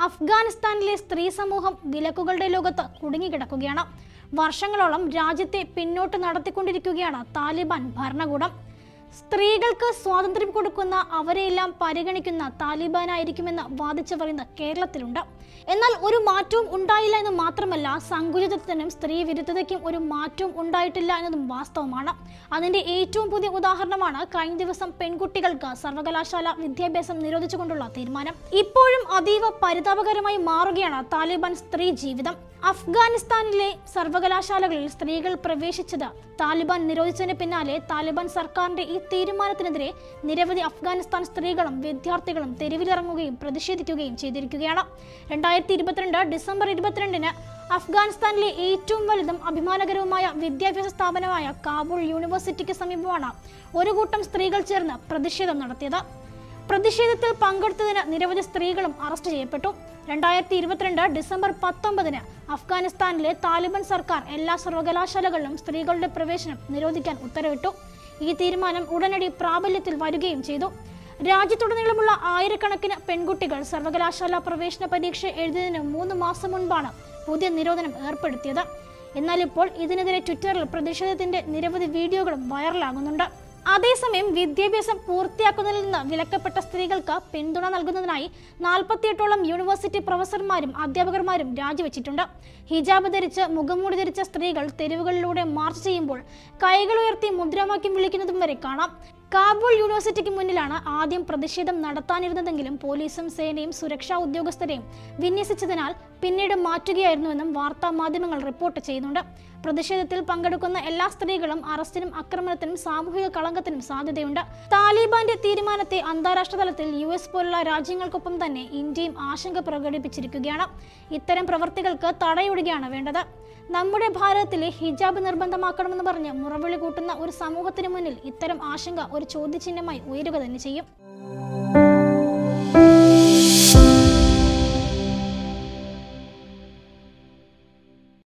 അഫ്ഗാനിസ്ഥാനിലെ സ്ത്രീ സമൂഹം വിലക്കുകളുടെ ലോകത്ത് കുടുങ്ങിക്കിടക്കുകയാണ് വർഷങ്ങളോളം രാജ്യത്തെ പിന്നോട്ട് നടത്തിക്കൊണ്ടിരിക്കുകയാണ് താലിബാൻ ഭരണകൂടം സ്ത്രീകൾക്ക് സ്വാതന്ത്ര്യം കൊടുക്കുന്ന അവരെയെല്ലാം പരിഗണിക്കുന്ന താലിബാനായിരിക്കുമെന്ന് വാദിച്ചവർ ഇന്ന് കേരളത്തിലുണ്ട് എന്നാൽ ഒരു മാറ്റവും ഉണ്ടായില്ല എന്ന് മാത്രമല്ല സങ്കുചിതത്തിനും സ്ത്രീ വിരുദ്ധതയ്ക്കും ഒരു മാറ്റവും ഉണ്ടായിട്ടില്ല എന്നതും വാസ്തവമാണ് അതിന്റെ ഏറ്റവും പുതിയ ഉദാഹരണമാണ് കഴിഞ്ഞ ദിവസം പെൺകുട്ടികൾക്ക് സർവകലാശാല വിദ്യാഭ്യാസം നിരോധിച്ചുകൊണ്ടുള്ള തീരുമാനം ഇപ്പോഴും അതീവ പരിതാപകരമായി മാറുകയാണ് താലിബാൻ സ്ത്രീ ജീവിതം അഫ്ഗാനിസ്ഥാനിലെ സർവകലാശാലകളിൽ സ്ത്രീകൾ പ്രവേശിച്ചത് താലിബാൻ നിരോധിച്ചതിന് പിന്നാലെ താലിബാൻ സർക്കാരിന്റെ ഈ തീരുമാനത്തിനെതിരെ നിരവധി അഫ്ഗാനിസ്ഥാൻ സ്ത്രീകളും വിദ്യാർത്ഥികളും തെരുവിലിറങ്ങുകയും പ്രതിഷേധിക്കുകയും ചെയ്തിരിക്കുകയാണ് രണ്ടായിരത്തി ഇരുപത്തിരണ്ട് ഡിസംബർ ഇരുപത്തിരണ്ടിന് അഫ്ഗാനിസ്ഥാനിലെ ഏറ്റവും വലുതും അഭിമാനകരവുമായ വിദ്യാഭ്യാസ സ്ഥാപനമായ കാബൂൾ യൂണിവേഴ്സിറ്റിക്ക് സമീപമാണ് ഒരു കൂട്ടം സ്ത്രീകൾ ചേർന്ന് പ്രതിഷേധം നടത്തിയത് പ്രതിഷേധത്തിൽ പങ്കെടുത്തതിന് നിരവധി സ്ത്രീകളും അറസ്റ്റ് ചെയ്യപ്പെട്ടു രണ്ടായിരത്തി ഇരുപത്തിരണ്ട് ഡിസംബർ പത്തൊമ്പതിന് അഫ്ഗാനിസ്ഥാനിലെ താലിബാൻ സർക്കാർ എല്ലാ സർവകലാശാലകളിലും സ്ത്രീകളുടെ പ്രവേശനം നിരോധിക്കാൻ ഉത്തരവിട്ടു ഈ തീരുമാനം ഉടനടി പ്രാബല്യത്തിൽ വരികയും ചെയ്തു രാജ്യത്തുടനീളമുള്ള ആയിരക്കണക്കിന് പെൺകുട്ടികൾ സർവകലാശാല പ്രവേശന പരീക്ഷ എഴുതിയതിന് മൂന്ന് മാസം മുൻപാണ് പുതിയ നിരോധനം ഏർപ്പെടുത്തിയത് എന്നാൽ ഇപ്പോൾ ഇതിനെതിരെ ട്വിറ്ററിൽ പ്രതിഷേധത്തിന്റെ നിരവധി വീഡിയോകളും വൈറലാകുന്നുണ്ട് അതേസമയം വിദ്യാഭ്യാസം പൂർത്തിയാക്കുന്നതിൽ നിന്ന് വിലക്കപ്പെട്ട സ്ത്രീകൾക്ക് പിന്തുണ നൽകുന്നതിനായി നാൽപ്പത്തിയെട്ടോളം യൂണിവേഴ്സിറ്റി പ്രൊഫസർമാരും അധ്യാപകന്മാരും രാജിവെച്ചിട്ടുണ്ട് ഹിജാബ് ധരിച്ച് മുഖംമൂടി ധരിച്ച സ്ത്രീകൾ തെരുവുകളിലൂടെ മാർച്ച് ചെയ്യുമ്പോൾ കൈകൾ ഉയർത്തി മുദ്രാവാക്യം വിളിക്കുന്നതും വരെ കാണാം കാബൂൾ യൂണിവേഴ്സിറ്റിക്ക് മുന്നിലാണ് ആദ്യം പ്രതിഷേധം നടത്താനിരുന്നതെങ്കിലും പോലീസും സേനയും സുരക്ഷാ ഉദ്യോഗസ്ഥരെയും വിന്യസിച്ചതിനാൽ പിന്നീട് മാറ്റുകയായിരുന്നുവെന്നും വാർത്താ മാധ്യമങ്ങൾ റിപ്പോർട്ട് ചെയ്യുന്നുണ്ട് പ്രതിഷേധത്തിൽ പങ്കെടുക്കുന്ന എല്ലാ സ്ത്രീകളും അറസ്റ്റിനും ആക്രമണത്തിനും സാമൂഹിക കളങ്കത്തിനും സാധ്യതയുണ്ട് താലിബാന്റെ തീരുമാനത്തെ അന്താരാഷ്ട്ര തലത്തിൽ യു എസ് പോലുള്ള രാജ്യങ്ങൾക്കൊപ്പം തന്നെ ഇന്ത്യയും ആശങ്ക പ്രകടിപ്പിച്ചിരിക്കുകയാണ് ഇത്തരം പ്രവർത്തികൾക്ക് തടയിടുകയാണ് വേണ്ടത് നമ്മുടെ ഭാരതത്തിലെ ഹിജാബ് നിർബന്ധമാക്കണമെന്ന് പറഞ്ഞ് മുറവിളി കൂട്ടുന്ന ഒരു സമൂഹത്തിന് മുന്നിൽ ഇത്തരം ആശങ്ക ഒരു ചോദ്യചിഹ്നമായി ഉയരുക തന്നെ ചെയ്യും